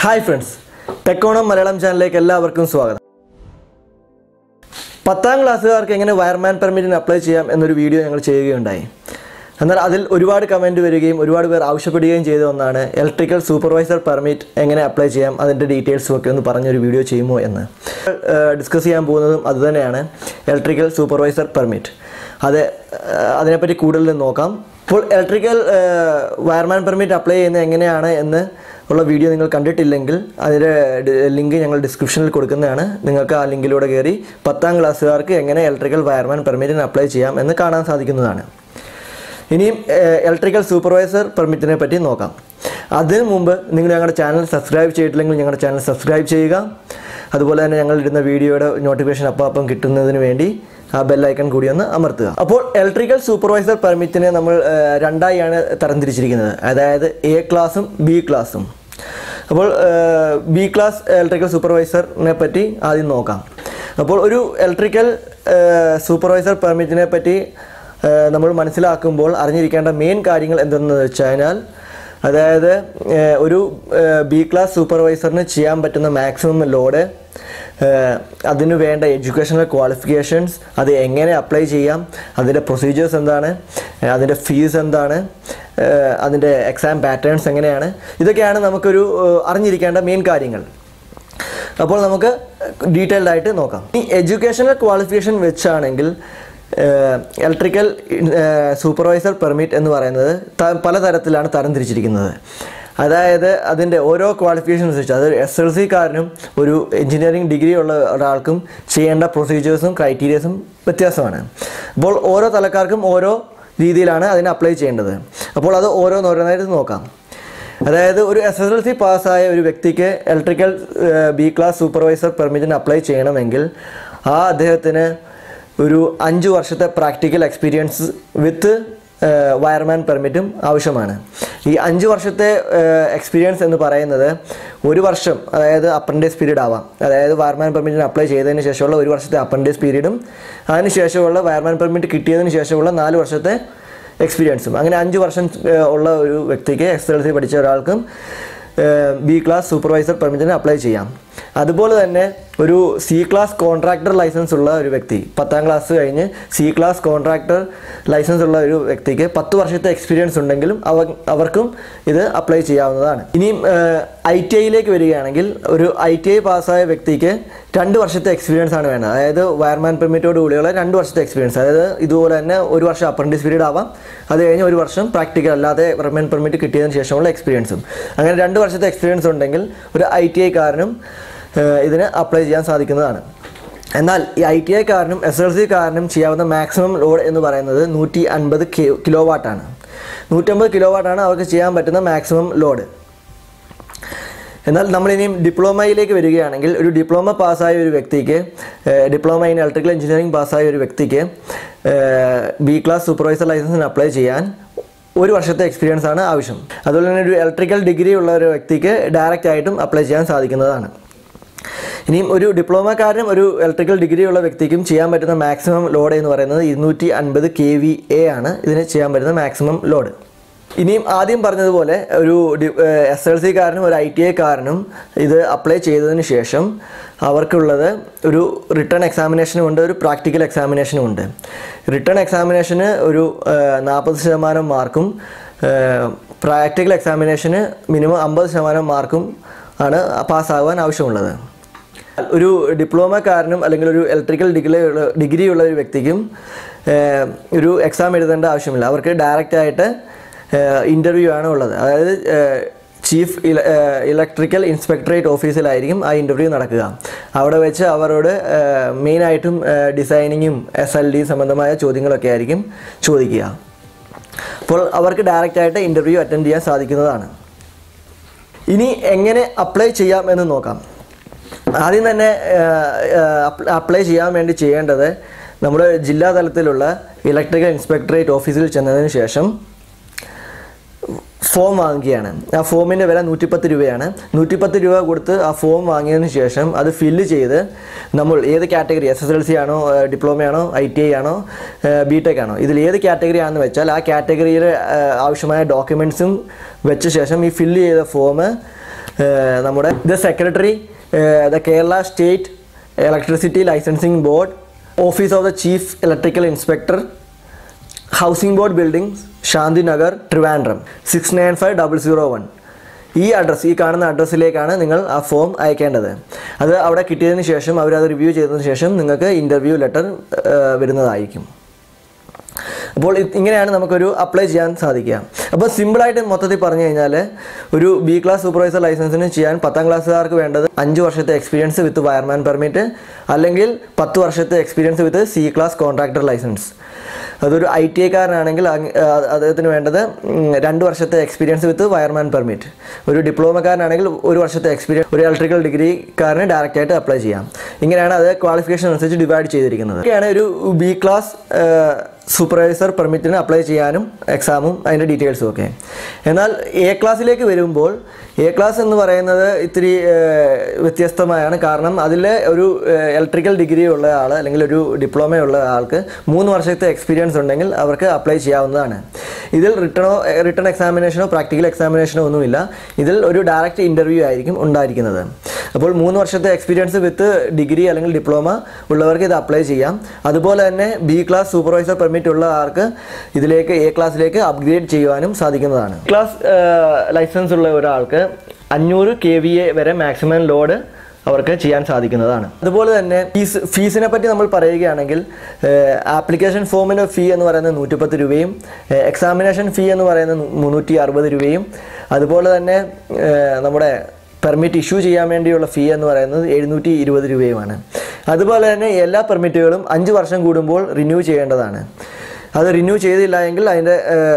hi friends ടെക്കോണം Malayalam ചാനലിലേക്ക് എല്ലാവർക്കും സ്വാഗതം പത്താം ക്ലാസ്സുകാർക്ക് എങ്ങനെ വയർമാൻ പെർമിറ്റിന് അപ്ലൈ ചെയ്യാം എന്നൊരു വീഡിയോ ഞങ്ങൾ ചെയ്യുകയുണ്ടായി എന്നാൽ അതിൽ ഒരുപാട് കമൻറ്റ് വരികയും ഒരുപാട് പേർ ആവശ്യപ്പെടുകയും ചെയ്ത ഒന്നാണ് ഇലക്ട്രിക്കൽ സൂപ്പർവൈസർ പെർമിറ്റ് എങ്ങനെ അപ്ലൈ ചെയ്യാം അതിൻ്റെ ഡീറ്റെയിൽസും ഒക്കെ ഒന്ന് പറഞ്ഞൊരു വീഡിയോ ചെയ്യുമോ എന്ന് ഡിസ്കസ് ചെയ്യാൻ പോകുന്നതും അതുതന്നെയാണ് ഇലക്ട്രിക്കൽ സൂപ്പർവൈസർ പെർമിറ്റ് അത് ഏഹ്, അതിനെപ്പറ്റി കൂടുതൽ നോക്കാം ഇപ്പോൾ ഇലക്ട്രിക്കൽ വയർമാൻ പെർമിറ്റ് അപ്ലൈ ചെയ്യുന്നത് എങ്ങനെയാണ് എന്ന് ഉള്ള വീഡിയോ നിങ്ങൾ കണ്ടിട്ടില്ലെങ്കിൽ അതിൻ്റെ ലിങ്ക് ഞങ്ങൾ ഡിസ്ക്രിപ്ഷനിൽ കൊടുക്കുന്നതാണ് നിങ്ങൾക്ക് ആ ലിങ്കിലൂടെ കയറി പത്താം ക്ലാസ്സുകാർക്ക് എങ്ങനെ ഇലക്ട്രിക്കൽ വയർമാൻ പെർമിറ്റിന് അപ്ലൈ ചെയ്യാം എന്ന് കാണാൻ സാധിക്കുന്നതാണ് ഇനിയും ഇലക്ട്രിക്കൽ സൂപ്പർവൈസർ പെർമിറ്റിനെ പറ്റി നോക്കാം അതിനു മുമ്പ് നിങ്ങൾ ഞങ്ങളുടെ ചാനൽ സബ്സ്ക്രൈബ് ചെയ്തിട്ടില്ലെങ്കിൽ ഞങ്ങളുടെ ചാനൽ സബ്സ്ക്രൈബ് ചെയ്യുക അതുപോലെ തന്നെ ഞങ്ങൾ ഇടുന്ന വീഡിയോയുടെ നോട്ടിഫിക്കേഷൻ അപ്പം അപ്പം കിട്ടുന്നതിന് വേണ്ടി ആ ബെല്ലൈക്കൺ കൂടി ഒന്ന് അമർത്തുക അപ്പോൾ ഇലക്ട്രിക്കൽ സൂപ്പർവൈസർ പെർമിറ്റിനെ നമ്മൾ ഏഹ്, രണ്ടായാണ് തരംതിരിച്ചിരിക്കുന്നത് അതായത് എ ക്ലാസ്സും ബി ക്ലാസ്സും അപ്പോൾ ബി ക്ലാസ് ഇലക്ട്രിക്കൽ സൂപ്പർവൈസറിനെ പറ്റി ആദ്യം നോക്കാം അപ്പോൾ ഒരു ഇലക്ട്രിക്കൽ സൂപ്പർവൈസർ പെർമിറ്റിനെ പറ്റി ഏഹ്, നമ്മൾ മനസ്സിലാക്കുമ്പോൾ അറിഞ്ഞിരിക്കേണ്ട മെയിൻ കാര്യങ്ങൾ എന്തെന്ന് വെച്ച് കഴിഞ്ഞാൽ അതായത് ഏഹ്, ഒരു ബി ക്ലാസ് സൂപ്പർവൈസറിന് ചെയ്യാൻ പറ്റുന്ന മാക്സിമം ലോഡ് അതിന് വേണ്ട എഡ്യൂക്കേഷണൽ ക്വാളിഫിക്കേഷൻസ് അത് എങ്ങനെ അപ്ലൈ ചെയ്യാം അതിൻ്റെ പ്രൊസീജിയേഴ്സ് എന്താണ് ഏഹ്, അതിൻ്റെ ഫീസ് എന്താണ് ഏഹ്, അതിൻ്റെ എക്സാം പാറ്റേൺസ് എങ്ങനെയാണ് ഇതൊക്കെയാണ് നമുക്കൊരു ഏഹ്, അറിഞ്ഞിരിക്കേണ്ട മെയിൻ കാര്യങ്ങൾ അപ്പോൾ നമുക്ക് ഡീറ്റെയിൽഡ് ആയിട്ട് നോക്കാം ഈ എഡ്യൂക്കേഷണൽ ക്വാളിഫിക്കേഷൻ വെച്ചാണെങ്കിൽ ഇലക്ട്രിക്കൽ സൂപ്പർവൈസർ പെർമിറ്റ് എന്ന് പറയുന്നത് ത- പലതരത്തിലാണ് തരംതിരിച്ചിരിക്കുന്നത് അതായത് അതിൻ്റെ ഓരോ ക്വാളിഫിക്കേഷൻസ് വെച്ച് അത് എസ് എൽ സിക്കാരനും ഒരു എഞ്ചിനീയറിംഗ് ഡിഗ്രി ഉള്ള ഒരാൾക്കും ചെയ്യേണ്ട പ്രൊസീജിയേഴ്സും ക്രൈറ്റീരിയസും വ്യത്യാസമാണ് അപ്പോൾ ഓരോ തലക്കാർക്കും ഓരോ രീതിയിലാണ് അതിനെ അപ്ലൈ ചെയ്യേണ്ടത് അപ്പോൾ അത് ഓരോന്നോരോന്നായിട്ട് നോക്കാം അതായത് ഒരു എസ് എസ് എൽ സി പാസ്സായ ഒരു വ്യക്തിക്ക് ഇലക്ട്രിക്കൽ ബി ക്ലാസ് സൂപ്പർവൈസർ പെർമിറ്റിന് അപ്ലൈ ചെയ്യണമെങ്കിൽ ആ അദ്ദേഹത്തിന് ഒരു അഞ്ച് വർഷത്തെ പ്രാക്ടിക്കൽ എക്സ്പീരിയൻസ് വിത്ത് വയർമാൻ പെർമിറ്റും ആവശ്യമാണ് ഈ അഞ്ച് വർഷത്തെ എക്സ്പീരിയൻസ് എന്ന് പറയുന്നത് ഒരു വർഷം അതായത് അപ്രൻറ്റീസ് പീരീഡ് ആവാം അതായത് വയർമാൻ പെർമിറ്റിന് അപ്ലൈ ചെയ്തതിന് ശേഷമുള്ള ഒരു വർഷത്തെ അപ്രൻറ്റീസ് പീരീഡും അതിന് ശേഷമുള്ള വയർമാൻ പെർമിറ്റ് കിട്ടിയതിന് ശേഷമുള്ള നാല് വർഷത്തെ എക്സ്പീരിയൻസും അങ്ങനെ അഞ്ച് വർഷം ഏഹ്, ഉള്ള ഒരു വ്യക്തിക്ക് എസ് എൽ സി പഠിച്ച ഒരാൾക്കും ബി ക്ലാസ് സൂപ്പർവൈസർ പെർമിറ്റിന് അപ്ലൈ ചെയ്യാം അതുപോലെ തന്നെ ഒരു സി ക്ലാസ് കോൺട്രാക്ടർ ലൈസൻസ് ഉള്ള ഒരു വ്യക്തി പത്താം ക്ലാസ് കഴിഞ്ഞ് സി ക്ലാസ് കോൺട്രാക്ടർ ലൈസൻസ് ഉള്ള ഒരു വ്യക്തിക്ക് പത്ത് വർഷത്തെ എക്സ്പീരിയൻസ് ഉണ്ടെങ്കിലും അവ അവർക്കും ഇത് അപ്ലൈ ചെയ്യാവുന്നതാണ് ഇനിയും ഐ ടി ഐയിലേക്ക് വരികയാണെങ്കിൽ ഒരു ഐ ടി ഐ പാസ്സായ വ്യക്തിക്ക് രണ്ട് വർഷത്തെ എക്സ്പീരിയൻസ് ആണ് വേണ്ടത് അതായത് വയർമാൻ പെർമിറ്റോട് കൂടിയുള്ള രണ്ട് വർഷത്തെ എക്സ്പീരിയൻസ് അതായത് ഇതുപോലെ തന്നെ ഒരു വർഷം അപ്രൻറ്റീസ് പീരീഡ് ആവാം അത് കഴിഞ്ഞ് ഒരു വർഷം പ്രാക്ടിക്കൽ അല്ലാതെ വയർമാൻ പെർമിറ്റ് കിട്ടിയതിന് ശേഷമുള്ള എക്സ്പീരിയൻസും അങ്ങനെ രണ്ട് വർഷത്തെ എക്സ്പീരിയൻസ് ഉണ്ടെങ്കിൽ ഒരു ഐ ടി ഐക്കാരനും ഇതിന് അപ്ലൈ ചെയ്യാൻ സാധിക്കുന്നതാണ് എന്നാൽ ഈ ഐ ടി ഐക്കാരനും എസ് എൽ സിക്കാരനും ചെയ്യാവുന്ന മാക്സിമം ലോഡ് എന്ന് പറയുന്നത് നൂറ്റി അൻപത് കിലോ വാട്ടാണ് നൂറ്റമ്പത് കിലോ വാട്ടാണ് അവർക്ക് ചെയ്യാൻ പറ്റുന്ന മാക്സിമം ലോഡ് എന്നാൽ നമ്മളിനിയും ഡിപ്ലോമയിലേക്ക് വരികയാണെങ്കിൽ ഒരു ഡിപ്ലോമ പാസ്സായ ഒരു വ്യക്തിക്ക് ഡിപ്ലോമ ഇൻ ഇലക്ട്രിക്കൽ എഞ്ചിനീയറിംഗ് പാസ്സായ ഒരു വ്യക്തിക്ക് ബി ക്ലാസ് സൂപ്പർവൈസർ ലൈസൻസിന് അപ്ലൈ ചെയ്യാൻ ഒരു വർഷത്തെ എക്സ്പീരിയൻസ് ആണ് ആവശ്യം അതുപോലെ തന്നെ ഒരു ഇലക്ട്രിക്കൽ ഡിഗ്രി ഉള്ള ഒരു വ്യക്തിക്ക് ഡയറക്റ്റ് ആയിട്ടും അപ്ലൈ ചെയ്യാൻ സാധിക്കുന്നതാണ് ഇനിയും ഒരു ഡിപ്ലോമക്കാരനും ഒരു ഇലക്ട്രിക്കൽ ഡിഗ്രി ഉള്ള വ്യക്തിക്കും ചെയ്യാൻ പറ്റുന്ന മാക്സിമം ലോഡ് എന്ന് പറയുന്നത് ഇരുന്നൂറ്റി അൻപത് കെ വി എ ആണ് ഇതിന് ചെയ്യാൻ പറ്റുന്ന മാക്സിമം ലോഡ് ഇനിയും ആദ്യം പറഞ്ഞതുപോലെ ഒരു എസ് എൽ സിക്കാരനും ഒരു ഐ ടി ഐക്കാരനും ഇത് അപ്ലൈ ചെയ്തതിന് ശേഷം അവർക്കുള്ളത് ഒരു റിട്ടേൺ എക്സാമിനേഷനും ഉണ്ട് ഒരു പ്രാക്ടിക്കൽ എക്സാമിനേഷനും ഉണ്ട് റിട്ടേൺ എക്സാമിനേഷന് ഒരു നാൽപ്പത് ശതമാനം മാർക്കും പ്രാക്ടിക്കൽ എക്സാമിനേഷന് മിനിമം അമ്പത് ശതമാനം മാർക്കും ആണ് പാസ്സാകാൻ ആവശ്യമുള്ളത് ഒരു ഡിപ്ലോമക്കാരനും അല്ലെങ്കിൽ ഒരു ഇലക്ട്രിക്കൽ ഡിഗ്രി ഡിഗ്രി ഉള്ള ഒരു വ്യക്തിക്കും ഏഹ്, ഒരു എക്സാം എഴുതേണ്ട ആവശ്യമില്ല അവർക്ക് ഡയറക്റ്റ് ആയിട്ട് ഇൻ്റർവ്യൂ ആണ് ഉള്ളത് അതായത് ചീഫ് ഇലക്ട്രിക്കൽ ഇൻസ്പെക്ടറേറ്റ് ഓഫീസിലായിരിക്കും ആ ഇൻ്റർവ്യൂ നടക്കുക അവിടെ വെച്ച് അവരോട് മെയിനായിട്ടും ഡിസൈനിങ്ങും എസ് എൽ ഡി സംബന്ധമായ ചോദ്യങ്ങളൊക്കെ ആയിരിക്കും ചോദിക്കുക അപ്പോൾ അവർക്ക് ഡയറക്റ്റ് ആയിട്ട് ഇൻ്റർവ്യൂ അറ്റൻഡ് ചെയ്യാൻ സാധിക്കുന്നതാണ് ഇനി എങ്ങനെ അപ്ലൈ ചെയ്യാം എന്ന് നോക്കാം ആദ്യം തന്നെ അപ്ലൈ ചെയ്യാൻ വേണ്ടി ചെയ്യേണ്ടത് നമ്മുടെ ജില്ലാ തലത്തിലുള്ള ഇലക്ട്രിക്കൽ ഇൻസ്പെക്ടറേറ്റ് ഓഫീസിൽ ചെന്നതിന് ശേഷം ഫോം വാങ്ങുകയാണ് ആ ഫോമിൻ്റെ വില നൂറ്റിപ്പത്ത് രൂപയാണ് നൂറ്റിപ്പത്ത് രൂപ കൊടുത്ത് ആ ഫോം വാങ്ങിയതിന് ശേഷം അത് ഫില്ല് ചെയ്ത് നമ്മൾ ഏത് category S S L C ആണോ ഡിപ്ലോമയാണോ ഐ ടി ഐ ആണോ ബി ടെക് ആണോ ഇതിൽ ഏത് കാറ്റഗറി ആണെന്ന് വെച്ചാൽ ആ കാറ്റഗറിയിൽ ആവശ്യമായ ഡോക്യുമെൻറ്റ്സും വെച്ച ശേഷം ഈ ഫില്ല് ചെയ്ത ഫോം ഏഹ് നമ്മുടെ the secretary the Kerala State Electricity Licensing Board office of the Chief Electrical Inspector Housing Board Building Shanthinagar Trivandrum six nine five double zero one ഈ അഡ്രസ്സ് ഈ കാണുന്ന അഡ്രസ്സിലേക്കാണ് നിങ്ങൾ ആ ഫോം അയക്കേണ്ടത് അത് അവിടെ കിട്ടിയതിന് ശേഷം അവരത് റിവ്യൂ ചെയ്തതിന് ശേഷം നിങ്ങൾക്ക് ഇൻ്റർവ്യൂ ലെറ്റർ വരുന്നതായിരിക്കും അപ്പോൾ ഇത് ഇങ്ങനെയാണ് നമുക്കൊരു അപ്ലൈ ചെയ്യാൻ സാധിക്കുക അപ്പോൾ സിമ്പിളായിട്ട് മൊത്തത്തിൽ പറഞ്ഞു കഴിഞ്ഞാൽ ഒരു ബി ക്ലാസ് സൂപ്പർവൈസർ ലൈസൻസിന് ചെയ്യാൻ പത്താം ക്ലാസ്സുകാർക്ക് വേണ്ടത് അഞ്ച് വർഷത്തെ എക്സ്പീരിയൻസ് വിത്ത് വയർമാൻ പെർമിറ്റ് അല്ലെങ്കിൽ പത്ത് വർഷത്തെ experience with C class contractor licence അതൊരു ഐ ടി ഐക്കാരനാണെങ്കിൽ അങ്ങ്- ആ, അദ്ദേഹത്തിന് വേണ്ടത് ഉം, രണ്ട് വർഷത്തെ എക്സ്പീരിയൻസ് വിത്ത് വയർമാൻ പെർമിറ്റ് ഒരു ഡിപ്ലോമക്കാരനാണെങ്കിൽ ഒരു വർഷത്തെ എക്സ്പീരിയൻസ് ഒരു ഇലക്ട്രിക്കൽ ഡിഗ്രിക്കാരന് ഡയറക്റ്റ് ആയിട്ട് അപ്ലൈ ചെയ്യാം ഇങ്ങനെയാണ് അത് ക്വാളിഫിക്കേഷൻ അനുസരിച്ച് ഡിവൈഡ് ചെയ്തിരിക്കുന്നത് ഇതൊക്കെയാണ് ഒരു ബി ക്ലാസ് സൂപ്പർവൈസർ പെർമിറ്റിന് അപ്ലൈ ചെയ്യാനും എക്സാമും അതിൻ്റെ ഡീറ്റെയിൽസും ഒക്കെ എന്നാൽ എ ക്ലാസ്സിലേക്ക് വരുമ്പോൾ എ ക്ലാസ് എന്ന് പറയുന്നത് ഇത്തിരി ഏഹ്, വ്യത്യസ്തമായാണ് കാരണം അതിൽ ഒരു ഇലക്ട്രിക്കൽ ഡിഗ്രി ഉള്ള ആൾ അല്ലെങ്കിൽ ഒരു ഡിപ്ലോമ ഉള്ള ആൾക്ക് മൂന്ന് വർഷത്തെ എക്സ്പീരിയൻസ് ഉണ്ടെങ്കിൽ അവർക്ക് അപ്ലൈ ചെയ്യാവുന്നതാണ് ഇതിൽ റിട്ടണോ റിട്ടൺ എക്സാമിനേഷനോ പ്രാക്ടിക്കൽ എക്സാമിനേഷനോ ഒന്നുമില്ല ഇതിൽ ഒരു ഡയറക്റ്റ് ഇൻ്റർവ്യൂ ആയിരിക്കും ഉണ്ടായിരിക്കുന്നത് അപ്പോൾ മൂന്ന് വർഷത്തെ എക്സ്പീരിയൻസ് വിത്ത് ഡിഗ്രി അല്ലെങ്കിൽ ഡിപ്ലോമ ഉള്ളവർക്ക് ഇത് അപ്ലൈ ചെയ്യാം അതുപോലെ തന്നെ ബി ക്ലാസ് സൂപ്പർവൈസർ പെർമിറ്റ് ഉള്ള ആൾക്ക് ഇതിലേക്ക് എ ക്ലാസ്സിലേക്ക് അപ്ഗ്രേഡ് ചെയ്യുവാനും സാധിക്കുന്നതാണ് ക്ലാസ് ലൈസൻസ് ഉള്ള ഒരാൾക്ക് അഞ്ഞൂറ് കെ വി എ വരെ മാക്സിമം ലോഡ് അവർക്ക് ചെയ്യാൻ സാധിക്കുന്നതാണ് അതുപോലെ തന്നെ ഫീസ് ഫീസിനെ പറ്റി നമ്മൾ പറയുകയാണെങ്കിൽ ആപ്ലിക്കേഷൻ ഫോമിൻ്റെ ഫീ എന്ന് പറയുന്നത് നൂറ്റിപ്പത്ത് രൂപയും എക്സാമിനേഷൻ ഫീ എന്ന് പറയുന്നത് മുന്നൂറ്റി അറുപത് രൂപയും അതുപോലെ തന്നെ ഏഹ്, നമ്മുടെ പെർമിറ്റ് ഇഷ്യൂ ചെയ്യാൻ വേണ്ടിയുള്ള ഫീ എന്ന് പറയുന്നത് എഴുന്നൂറ്റി ഇരുപത് രൂപയുമാണ് അതുപോലെ തന്നെ എല്ലാ പെർമിറ്റുകളും അഞ്ച് വർഷം കൂടുമ്പോൾ റിന്യൂ ചെയ്യേണ്ടതാണ് അത് റിന്യൂ ചെയ്തില്ല എങ്കിൽ അതിൻ്റെ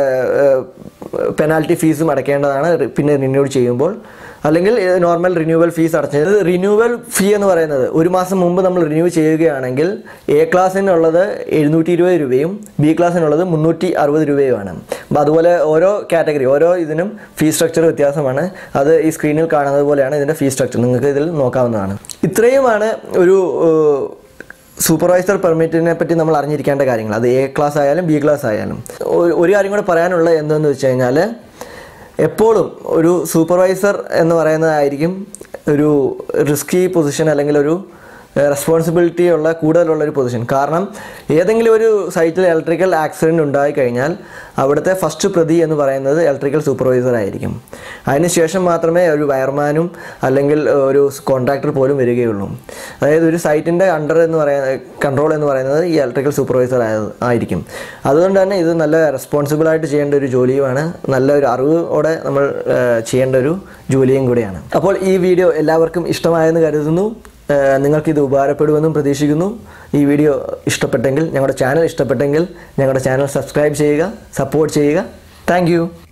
പെനാൽറ്റി ഫീസും അടയ്ക്കേണ്ടതാണ് റി- പിന്നെ റിന്യൂ ചെയ്യുമ്പോൾ അല്ലെങ്കിൽ നോർമൽ റിന്യൂവൽ ഫീസ് അടച്ചത് റിന്യൂവൽ ഫീ എന്ന് പറയുന്നത് ഒരു മാസം മുമ്പ് നമ്മൾ റിന്യൂ ചെയ്യുകയാണെങ്കിൽ എ ക്ലാസ്സിനുള്ളത് എഴുന്നൂറ്റി ഇരുപത് രൂപയും ബി ക്ലാസ്സിനുള്ളത് മുന്നൂറ്റി അറുപത് രൂപയുമാണ് അപ്പോൾ അതുപോലെ ഓരോ കാറ്റഗറി ഓരോ ഇതിനും ഫീ സ്ട്രക്ചർ വ്യത്യാസമാണ് അത് ഈ സ്ക്രീനിൽ കാണുന്നത് പോലെയാണ് ഇതിൻ്റെ ഫീ സ്ട്രക്ചർ നിങ്ങൾക്ക് ഇതിൽ നോക്കാവുന്നതാണ് ഇത്രയുമാണ് ഒരു ഏഹ്, സൂപ്പർവൈസർ പെർമിറ്റിനെ പറ്റി നമ്മൾ അറിഞ്ഞിരിക്കേണ്ട കാര്യങ്ങൾ അത് എ ക്ലാസ് ആയാലും ബി ക്ലാസ് ആയാലും ഒരു- ഒരു കാര്യം കൂടെ പറയാനുള്ളത് എന്തെന്ന് വെച്ച് കഴിഞ്ഞാൽ എപ്പോഴും ഒരു സൂപ്പർവൈസർ എന്ന് പറയുന്നതായിരിക്കും ഒരു റിസ്കി പൊസിഷൻ അല്ലെങ്കിൽ ഒരു റെസ്പോൺസിബിലിറ്റി ഉള്ള കൂടുതലുള്ള ഒരു പൊസിഷൻ കാരണം ഏതെങ്കിലും ഒരു സൈറ്റിൽ ഇലക്ട്രിക്കൽ ആക്സിഡൻറ്റ് ഉണ്ടായി കഴിഞ്ഞാൽ അവിടുത്തെ ഫസ്റ്റ് പ്രതി എന്ന് പറയുന്നത് ഇലക്ട്രിക്കൽ സൂപ്പർവൈസർ ആയിരിക്കും അതിനുശേഷം മാത്രമേ ഒരു വയർമാനും അല്ലെങ്കിൽ ഒരു കോൺട്രാക്ടർ പോലും വരികയുള്ളൂ അതായത് ഒരു സൈറ്റിൻ്റെ അണ്ടർ എന്ന് പറയുന്ന കൺട്രോൾ എന്ന് പറയുന്നത് ഈ ഇലക്ട്രിക്കൽ സൂപ്പർവൈസർ ആയിരിക്കും അതുകൊണ്ട് തന്നെ ഇത് നല്ല റെസ്പോൺസിബിളായിട്ട് ചെയ്യേണ്ട ഒരു ജോലിയുമാണ് നല്ല ഒരു അറിവോടെ നമ്മൾ ഏഹ്, ചെയ്യേണ്ട ഒരു ജോലിയും കൂടിയാണ് അപ്പോൾ ഈ വീഡിയോ എല്ലാവർക്കും ഇഷ്ടമായെന്ന് കരുതുന്നു ഏഹ്, നിങ്ങൾക്കിത് ഉപകാരപ്പെടുമെന്നും പ്രതീക്ഷിക്കുന്നു ഈ വീഡിയോ ഇഷ്ടപ്പെട്ടെങ്കിൽ ഞങ്ങളുടെ ചാനൽ ഇഷ്ടപ്പെട്ടെങ്കിൽ ഞങ്ങളുടെ ചാനൽ സബ്സ്ക്രൈബ് ചെയ്യുക സപ്പോർട്ട് ചെയ്യുക താങ്ക്